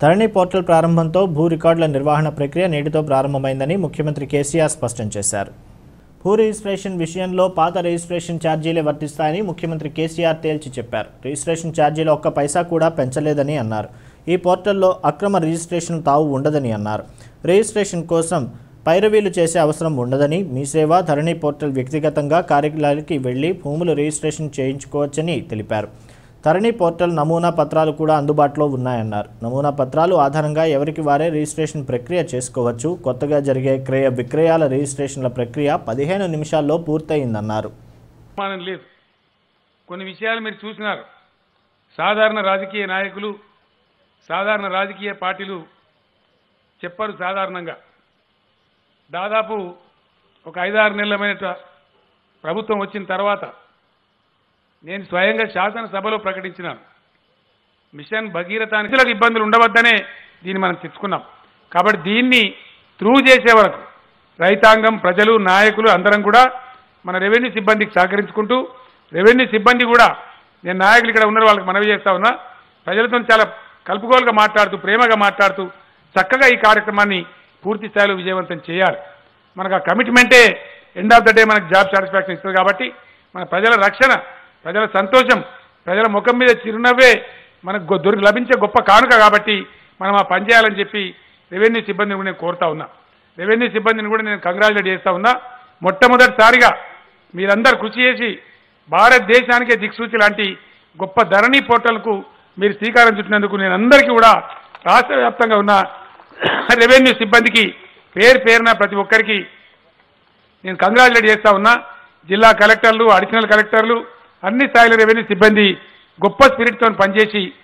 ధరణి portal ప్రారంభంతో భూ రికార్డుల నిర్వహణ ప్రక్రియ నేటితో ప్రారంభమైందని ముఖ్యమంత్రి కేసీఆర్ స్పష్టం చేశారు భూ రిజిస్ట్రేషన్ విషయంలో పాత రిజిస్ట్రేషన్ ఛార్జీలే వర్తిస్తాయని ముఖ్యమంత్రి కేసీఆర్ తేల్చి చెప్పారు రిజిస్ట్రేషన్ ఛార్జీలు ఒక్క పైసా కూడా పెంచలేదని అన్నారు ఈ పోర్టల్లో అక్రమ రిజిస్ట్రేషన్ తావు ఉండదని అన్నారు రిజిస్ట్రేషన్ కోసం పైరవీలు చేసే అవసరం ఉండదని మీ సేవ ధరణి పోర్టల్ వ్యక్తిగతంగా కార్యాలయానికి వెళ్లి భూములు రిజిస్ట్రేషన్ చేయించుకోవచ్చని తెలిపారు ధరణి పోర్టల్ నమూనా పత్రాలు కూడా అందుబాటులో ఉన్నాయన్నారు నమూనా పత్రాలు ఆధారంగా ఎవరికి వారే రిజిస్ట్రేషన్ ప్రక్రియ చేసుకోవచ్చు కొత్తగా జరిగే క్రయ విక్రయాల రిజిస్ట్రేషన్ల ప్రక్రియ పదిహేను నిమిషాల్లో పూర్తయిందన్నారు అనుమానం లేదు కొన్ని విషయాలు మీరు చూసినారు సాధారణ రాజకీయ నాయకులు సాధారణ రాజకీయ పార్టీలు చెప్పరు సాధారణంగా దాదాపు ఒక ఐదారు నెలలమైన ప్రభుత్వం వచ్చిన తర్వాత నేను స్వయంగా శాసనసభలో ప్రకటించినాను మిషన్ భగీరథానికి రైతులకు ఇబ్బందులు ఉండవద్దనే దీన్ని మనం తెచ్చుకున్నాం కాబట్టి దీన్ని త్రూ చేసే వరకు రైతాంగం ప్రజలు నాయకులు అందరం కూడా మన రెవెన్యూ సిబ్బందికి సహకరించుకుంటూ రెవెన్యూ సిబ్బంది కూడా నేను నాయకులు ఇక్కడ ఉన్న వాళ్ళకి మనవి చేస్తా ఉన్నా ప్రజలతో చాలా కలుపుకోలుగా మాట్లాడుతూ ప్రేమగా మాట్లాడుతూ చక్కగా ఈ కార్యక్రమాన్ని పూర్తి స్థాయిలో విజయవంతం చేయాలి మనకు ఆ కమిట్మెంటే ఎండ్ ఆఫ్ ద డే మనకు జాబ్ సాటిస్ఫాక్షన్ ఇస్తుంది కాబట్టి మన ప్రజల రక్షణ ప్రజల సంతోషం ప్రజల ముఖం మీద చిరునవ్వే మనకు గొ- దొరికి లభించే గొప్ప కానుక కాబట్టి మనం ఆ పని చేయాలని చెప్పి రెవెన్యూ సిబ్బందిని కూడా నేను కోరుతా ఉన్నా రెవెన్యూ సిబ్బందిని కూడా నేను కంగ్రాచులేట్ చేస్తా ఉన్నా మొట్టమొదటిసారిగా మీరందరూ కృషి చేసి భారతదేశానికే దిక్సూచి లాంటి గొప్ప ధరణి పోర్టల్కు మీరు శ్రీకారం చుట్టినందుకు నేను అందరికీ కూడా రాష్ట్ర వ్యాప్తంగా ఉన్న రెవెన్యూ సిబ్బందికి పేరు పేరున ప్రతి ఒక్కరికి నేను కంగ్రాచులేట్ చేస్తా ఉన్నా జిల్లా కలెక్టర్లు అడిషనల్ కలెక్టర్లు అన్ని స్థాయిల రెవెన్యూ సిబ్బంది గొప్ప స్పిరిట్తో పనిచేసి